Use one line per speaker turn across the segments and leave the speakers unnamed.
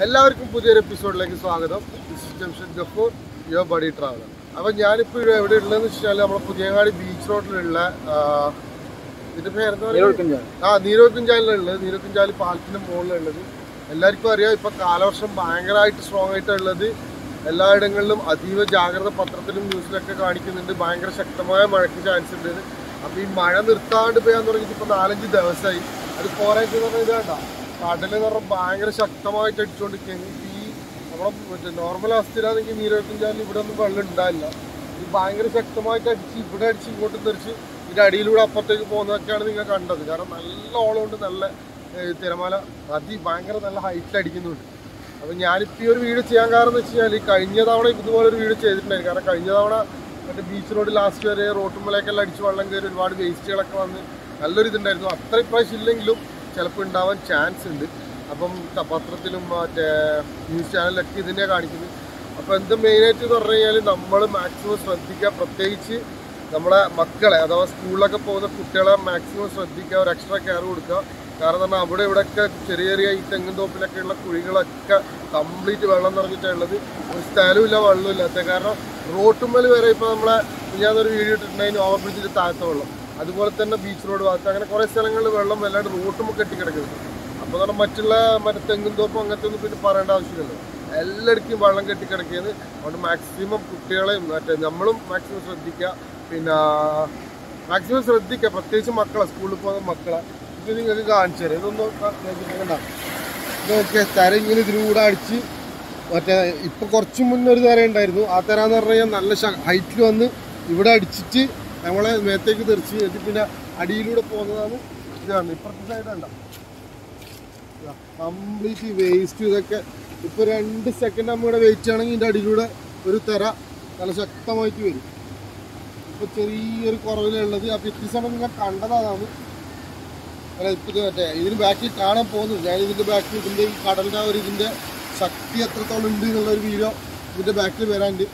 എല്ലാവർക്കും പുതിയൊരു എപ്പിസോഡിലേക്ക് സ്വാഗതം this is Jamshad Gafoor your buddy traveller അപ്പം ഞാനിപ്പോൾ ഇവിടെ എവിടെ ഉള്ളതെന്ന് വെച്ചാൽ നമ്മളെ പുതിയങ്ങാടി ബീച്ച് റോഡിലുള്ള ആ, ഇതിന്റെ പേരെന്താ പറയുക? ആ നീരോക്കുംചാലിലുള്ളത് നീരോക്കുംചാലി പാലത്തിന്റെ മുകളിലുള്ളത് എല്ലാവർക്കും അറിയാം ഇപ്പൊ കാലവർഷം ഭയങ്കരമായിട്ട് സ്ട്രോങ് ആയിട്ടുള്ളത് എല്ലായിടങ്ങളിലും അതീവ ജാഗ്രത പത്രത്തിലും ന്യൂസിലൊക്കെ കാണിക്കുന്നുണ്ട് ഭയങ്കര ശക്തമായ മഴയ്ക്ക് ചാൻസ് ഉണ്ട് അപ്പൊ ഈ മഴ നിർത്താണ്ട് പെയ്യാൻ തുടങ്ങിയിട്ട് ഇപ്പൊ നാലഞ്ച് ദിവസമായി അത് പോരായിട്ട് പറഞ്ഞാൽ ഇതാണ്ട കടല് എന്ന് പറഞ്ഞാൽ ഭയങ്കര ശക്തമായിട്ട് അടിച്ചുകൊണ്ടിരിക്കുകയാണ് ഈ നമ്മളെ മറ്റേ നോർമൽ അവസ്ഥയിലാണെങ്കിൽ നീരോക്കുംചാലിൽ ഇവിടെ ഒന്നും വെള്ളം ഉണ്ടാവില്ല ഇത് ഭയങ്കര ശക്തമായിട്ട് അടിച്ച് ഇവിടെ അടിച്ച് ഇങ്ങോട്ട് തെറിച്ച് ഇതിന്റെ അടിയിലൂടെ അപ്പുറത്തേക്ക് പോകുന്നതൊക്കെയാണ് നിങ്ങൾ കണ്ടത് കാരണം നല്ല ഓളമുണ്ട് നല്ല ഏഹ്, തിരമാല അതി ഭയങ്കര നല്ല ഹൈറ്റിൽ അടിക്കുന്നുണ്ട് അപ്പം ഞാനിപ്പോൾ ഈ ഒരു വീഡിയോ ചെയ്യാൻ കാരണം എന്ന് വെച്ച് കഴിഞ്ഞാൽ കഴിഞ്ഞ തവണ ഇതുപോലെ ഒരു വീഡിയോ ചെയ്തിട്ടുണ്ടായിരുന്നു കാരണം കഴിഞ്ഞ തവണ മറ്റേ ബീച്ച് റോഡ് ലാസ്റ്റ് വരെ റോട്ടുമ്മലേക്കെല്ലാം അടിച്ച് വെള്ളം കയറി ഒരുപാട് വേസ്റ്റുകളൊക്കെ വന്ന് നല്ലൊരു ഇതുണ്ടായിരുന്നു അത്ര ഇപ്രാവശ്യം ഇല്ലെങ്കിലും ചിലപ്പോൾ ഉണ്ടാവാൻ ചാൻസ് ഉണ്ട് അപ്പം ത- പത്രത്തിലും മറ്റേ ന്യൂസ് ചാനലിലൊക്കെ ഇതിനെ കാണിക്കുന്നത് അപ്പോൾ എന്ത് മെയിനായിട്ട് എന്ന് പറഞ്ഞു കഴിഞ്ഞാൽ നമ്മൾ മാക്സിമം ശ്രദ്ധിക്കുക പ്രത്യേകിച്ച് നമ്മളെ മക്കളെ അഥവാ സ്കൂളിലൊക്കെ പോകുന്ന കുട്ടികളെ മാക്സിമം ശ്രദ്ധിക്കുക ഒരു എക്സ്ട്രാ കെയർ കൊടുക്കുക കാരണം പറഞ്ഞാൽ അവിടെ ഇവിടെയൊക്കെ ചെറിയ ചെറിയ ഈ തെങ്ങും തോപ്പിലൊക്കെയുള്ള കുഴികളൊക്കെ കംപ്ലീറ്റ് വെള്ളം നിറഞ്ഞിട്ടുള്ളത് ഒരു സ്ഥലമില്ല വെള്ളമില്ലാത്ത കാരണം റോട്ടുമ്മൽ വരെ ഇപ്പോൾ നമ്മളെ ഞാനൊരു വീഡിയോ ഇട്ടിട്ടുണ്ടായിരുന്നു ഓവർ ബ്രിഡ്ജിൻ്റെ താഴത്തെ വെള്ളം അതുപോലെ തന്നെ ബീച്ച് റോഡ് ഭാഗത്ത് അങ്ങനെ കുറേ സ്ഥലങ്ങളിൽ വെള്ളം വല്ലാണ്ട് റോട്ടുമ്പോൾ കെട്ടിക്കിടക്കുന്നത് അപ്പോൾ പറഞ്ഞാൽ മറ്റുള്ള മറ്റേ തെങ്ങും തോപ്പും അങ്ങനത്തെ ഒന്നും പിന്നെ പറയേണ്ട ആവശ്യമില്ലല്ലോ എല്ലായിടത്തും വെള്ളം കെട്ടിക്കിടക്കിയത് അതുകൊണ്ട് മാക്സിമം കുട്ടികളെയും മറ്റേ നമ്മളും മാക്സിമം ശ്രദ്ധിക്കുക പിന്നെ മാക്സിമം ശ്രദ്ധിക്കുക പ്രത്യേകിച്ച് മക്കളെ സ്കൂളിൽ പോകുന്ന മക്കളെ ഇത് നിങ്ങൾക്ക് കാണിച്ചു തരാം ഇതൊന്നും കണ്ട ഇതൊക്കെ തര ഇങ്ങനെ ഇതിലൂടെ അടിച്ച് മറ്റേ ഇപ്പൊ കുറച്ച് മുന്നേ ഒരു തര ഉണ്ടായിരുന്നു ആ തര എന്ന് പറഞ്ഞു കഴിഞ്ഞാൽ നല്ല ഹൈറ്റിൽ വന്ന് ഇവിടെ അടിച്ചിട്ട് നമ്മളെ മേത്തേക്ക് തെറിച്ച് ഇത് പിന്നെ അടിയിലൂടെ പോകുന്നതാണ് ഇതാണ് ഇപ്പുറത്തെ സൈഡ് ഉണ്ടോ കംപ്ലീറ്റ് വേസ്റ്റ് ഇതൊക്കെ ഇപ്പൊ രണ്ട് സെക്കൻഡ് നമ്മുടെ വെയിറ്റ് ആണെങ്കിൽ ഇതിന്റെ അടിയിലൂടെ ഒരു തെര നല്ല ശക്തമായിട്ട് വരും ഇപ്പൊ ചെറിയൊരു കുറവിലുള്ളത് ആ വ്യത്യസ്തം നിങ്ങൾ കണ്ടതാണ് അല്ല ഇപ്പൊ ഇത് മറ്റേ ഇതിന് ബാക്കിൽ കാണാൻ പോകുന്നത് ഞാൻ ഇതിന്റെ ബാക്കിൽ ഇതിന്റെ ഈ കടലിന്റെ ആ ഒരു ഇതിന്റെ ശക്തി എത്രത്തോളം ഉണ്ട് എന്നുള്ള ഒരു വീഡിയോ ഇതിന്റെ ബാക്കിൽ വരാനുണ്ട്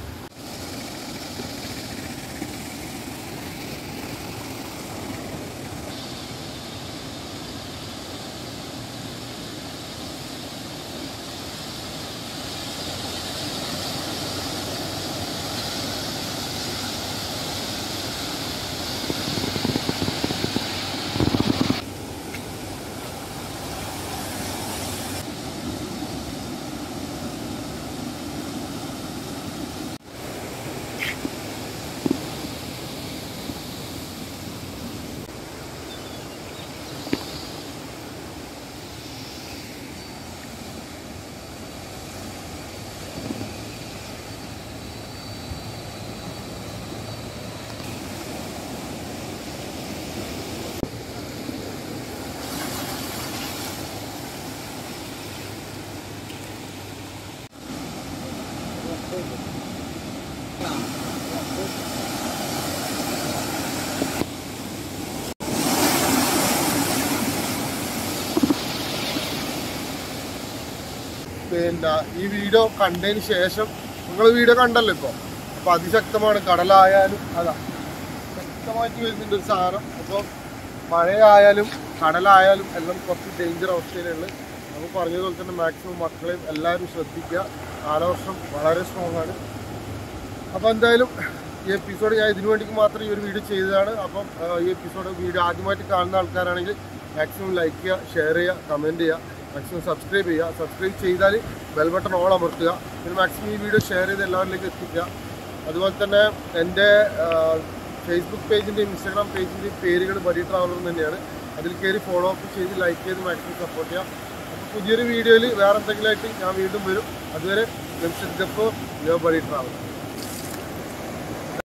പിന്നെ ഈ വീഡിയോ കണ്ടതിന് ശേഷം നിങ്ങൾ വീഡിയോ കണ്ടല്ലോ ഇപ്പോൾ അപ്പോൾ അതിശക്തമാണ് കടലായാലും അതാ ശക്തമായിട്ട് വരുന്നുണ്ട് ഒരു സാധനം അപ്പോൾ മഴയായാലും കടലായാലും എല്ലാം കുറച്ച് ഡേഞ്ചർ അവസ്ഥയിലുള്ളത് നമുക്ക് പറഞ്ഞതുപോലെ തന്നെ മാക്സിമം മക്കളെയും എല്ലാവരും ശ്രദ്ധിക്കുക കാലവർഷം വളരെ സ്ട്രോങ് ആണ് അപ്പോൾ എന്തായാലും ഈ എപ്പിസോഡ് ഞാൻ ഇതിനു വേണ്ടി മാത്രം ഈ ഒരു വീഡിയോ ചെയ്തതാണ് അപ്പം ആ, ഈ എപ്പിസോഡ് വീഡിയോ ആദ്യമായിട്ട് കാണുന്ന ആൾക്കാരാണെങ്കിൽ മാക്സിമം ലൈക്ക് ചെയ്യുക ഷെയർ ചെയ്യുക കമൻറ്റ് ചെയ്യുക മാക്സിമം സബ്സ്ക്രൈബ് ചെയ്യുക സബ്സ്ക്രൈബ് ചെയ്താൽ ബെൽ ബട്ടൺ ഓൾ അമർത്തുക പിന്നെ മാക്സിമം ഈ വീഡിയോ ഷെയർ ചെയ്ത് എല്ലാവരിലേക്ക് എത്തിക്കുക അതുപോലെ തന്നെ എൻ്റെ ഫേസ്ബുക്ക് പേജിൻ്റെയും ഇൻസ്റ്റാഗ്രാം പേജിൻ്റെയും പേരുകൾ ബഡി ട്രാവലർ തന്നെയാണ് അതിൽ കയറി ഫോളോ അപ്പ് ചെയ്ത് ലൈക്ക് ചെയ്ത് മാക്സിമം സപ്പോർട്ട് ചെയ്യാം അപ്പോൾ പുതിയൊരു വീഡിയോയിൽ വേറെ എന്തെങ്കിലും ആയിട്ട് ഞാൻ വീണ്ടും വരും അതുവരെ ജംഷഡ് ഗഫോ യോ ബഡി ട്രാവലർ